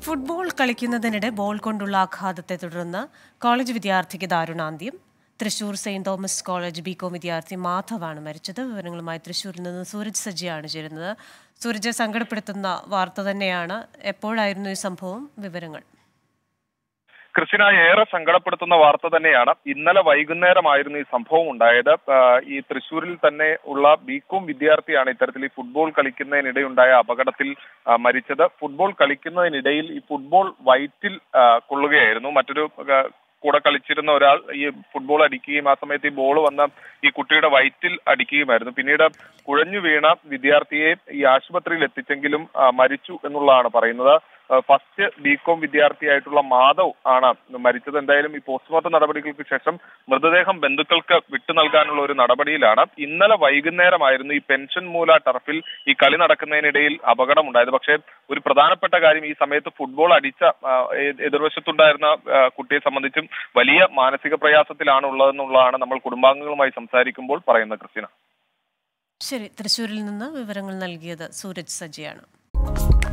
football കളിക്കുന്നതിനിടെ ball കൊണ്ടുള്ള ആഘാതത്തെ തുടർന്ന് college വിദ്യാർത്ഥിക്ക് ദാരുണാന്ത്യം Thrissur saint Thomas college BCom വിദ്യാർത്ഥി മാധവാണ് മരിച്ചത് വിവരങ്ങളുമായി തൃശൂരിൽ നിന്ന് സൂരജ് സജ്ജിയാണ് ചേരുന്നത് സൂരജ് സങ്കടപ്പെടുത്തുന്ന വാർത്ത തന്നെയാണ് എപ്പോഴായിരുന്നു ഈ സംഭവം വിവരങ്ങൾ കൃഷിന ഏറെ സങ്കടപ്പെടുത്തുന്ന വാർത്ത തന്നെയാണ് ഇന്നലെ വൈകുന്നേരമായിരുന്നു ഈ സംഭവം ഉണ്ടായത് ആ, ഈ തൃശ്ശൂരിൽ തന്നെ ഉള്ള ബികോം വിദ്യാർത്ഥിയാണ് ഇത്തരത്തിൽ ഈ ഫുട്ബോൾ കളിക്കുന്നതിനിടെയുണ്ടായ അപകടത്തിൽ ആ, മരിച്ചത് ഫുട്ബോൾ കളിക്കുന്നതിനിടയിൽ ഈ ഫുട്ബോൾ വയറ്റിൽ ആ, കൊള്ളുകയായിരുന്നു മറ്റൊരു ആ, കൂടെ കളിച്ചിരുന്ന ഒരാൾ ഈ ഫുട്ബോൾ അടിക്കുകയും ആ സമയത്ത് ഈ ബോൾ വന്ന ഈ കുട്ടിയുടെ വയറ്റിൽ അടിക്കുകയുമായിരുന്നു പിന്നീട് കുഴഞ്ഞു വീണ വിദ്യാർത്ഥിയെ ഈ ആശുപത്രിയിൽ എത്തിച്ചെങ്കിലും ആ, മരിച്ചു എന്നുള്ളതാണ് പറയുന്നത് ആ, ഫസ്റ്റ് ബികോം വിദ്യാർത്ഥിയായിട്ടുള്ള മാധവ് ആണ് മരിച്ചത് എന്തായാലും ഈ പോസ്റ്റ്മോർട്ടം നടപടികൾക്ക് ശേഷം മൃതദേഹം ബന്ധുക്കൾക്ക് വിട്ടു നൽകാനുള്ള ഒരു നടപടിയിലാണ് ഇന്നലെ വൈകുന്നേരമായിരുന്നു ഈ പെൻഷൻ മൂല ടർഫിൽ ഈ കളി നടക്കുന്നതിനിടയിൽ അപകടമുണ്ടായത് പക്ഷേ ഒരു പ്രധാനപ്പെട്ട കാര്യം ഈ സമയത്ത് ഫുട്ബോൾ അടിച്ച ആ, എ- എതിർവശത്തുണ്ടായിരുന്ന ആ, കുട്ടിയെ സംബന്ധിച്ചും വലിയ മാനസിക പ്രയാസത്തിലാണ് ഉള്ളതെന്നുള്ളതാണ് നമ്മൾ കുടുംബാംഗങ്ങളുമായി സംസാരിക്കുമ്പോൾ പറയുന്നത് ക്രിസ്tina ശരി തൃശൂരിൽ നിന്ന് വിവരങ്ങൾ നൽകിയത് സൂരജ് സജ്ജിയാണ്